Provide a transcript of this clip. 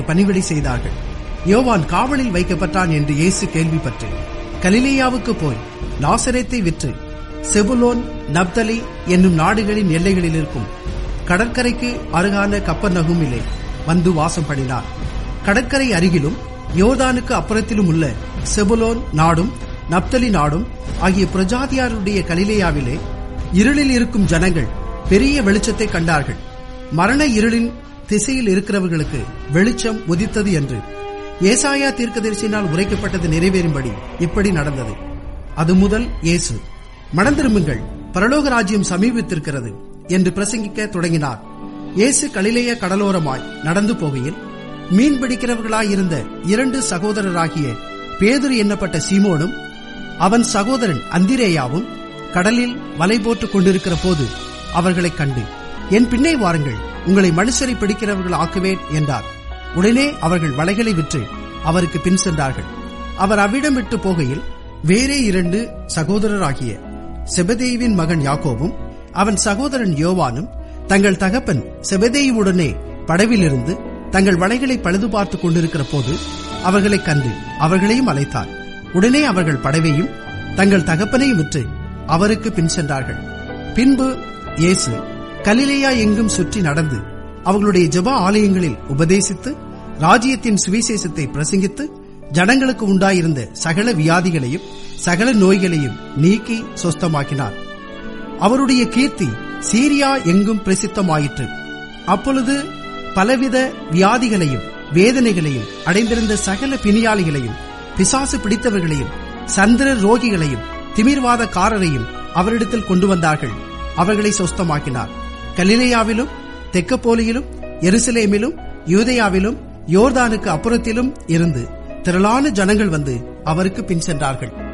பணிவிடை செய்தார்கள் யோவான் காவலில் வைக்கப்பட்டான் என்று இயேசு கேள்விப்பட்டு கலிலேயாவுக்கு போய் நாசரேத்தை விற்று செபுலோன் நப்தலி என்னும் நாடுகளின் எல்லைகளில் இருக்கும் கடற்கரைக்கு அருகான கப்பர்நகுமிலே வந்து வாசம் பண்ணினார் கடற்கரை அருகிலும் யோர்தானுக்கு அப்புறத்திலும் உள்ள செபுலோன் நாடும் நப்தலி நாடும் ஆகிய பிரஜாதியாருடைய கலிலேயாவிலே இருளில் இருக்கும் ஜனங்கள் பெரிய வெளிச்சத்தை கண்டார்கள் மரண இருளின் திசையில் இருக்கிறவர்களுக்கு வெளிச்சம் உதித்தது என்று ஏசாயா தீர்க்கதரிசினால் உரைக்கப்பட்டது நிறைவேறும்படி இப்படி நடந்தது அது முதல் இயேசு மணந்திரும்புங்கள் பரலோக ராஜ்யம் சமீபித்திருக்கிறது என்று பிரசங்கிக்க தொடங்கினார் இயேசு கலிலேய கடலோரமாய் நடந்து போகையில் மீன் பிடிக்கிறவர்களாயிருந்த இரண்டு சகோதரராகிய பேதுரு எண்ணப்பட்ட சீமோனும் அவன் சகோதரன் அந்திரேயாவும் கடலில் வலை போட்டுக் கொண்டிருக்கிற போது அவர்களைக் கண்டு என் பின்னே வாருங்கள் உங்களை மனுஷரை பிடிக்கிறவர்கள் ஆக்குவேன் என்றார் உடனே அவர்கள் வலைகளை விற்று அவருக்கு பின் சென்றார்கள் அவர் அவ்விடம் விட்டு போகையில் வேறே இரண்டு சகோதரராகிய செபதேவின் மகன் யாக்கோவும் அவன் சகோதரன் யோவானும் தங்கள் தகப்பன் செபதேயுவுடனே படவிலிருந்து தங்கள் வலைகளை பழுது பார்த்துக் கொண்டிருக்கிற போது அவர்களைக் கண்டு அவர்களையும் அழைத்தார் உடனே அவர்கள் படவையும் தங்கள் தகப்பனையும் விற்று அவருக்கு பின் சென்றார்கள் பின்பு இயேசு கலிலேயா எங்கும் சுற்றி நடந்து அவர்களுடைய ஜெப ஆலயங்களில் உபதேசித்து ராஜ்யத்தின் சுவிசேஷத்தை பிரசங்கித்து ஜனங்களுக்கு உண்டாயிருந்த சகல வியாதிகளையும் சகல நோய்களையும் நீக்கி சொஸ்தமாக்கினார் அவருடைய கீர்த்தி சீரியா எங்கும் பிரசித்தமாயிற்று அப்பொழுது பலவித வியாதிகளையும் வேதனைகளையும் அடைந்திருந்த சகல பிணியாளிகளையும் பிசாசு பிடித்தவர்களையும் சந்திர ரோகிகளையும் திமிர்வாதக்காரரையும் அவரிடத்தில் கொண்டு வந்தார்கள் அவர்களை சொஸ்தமாக்கினார் கலிலேயாவிலும் தெக்கப்போலியிலும் எருசலேமிலும் யூதேயாவிலும் யோர்தானுக்கு அப்புறத்திலும் இருந்து திரளான ஜனங்கள் வந்து அவருக்கு பின் சென்றார்கள்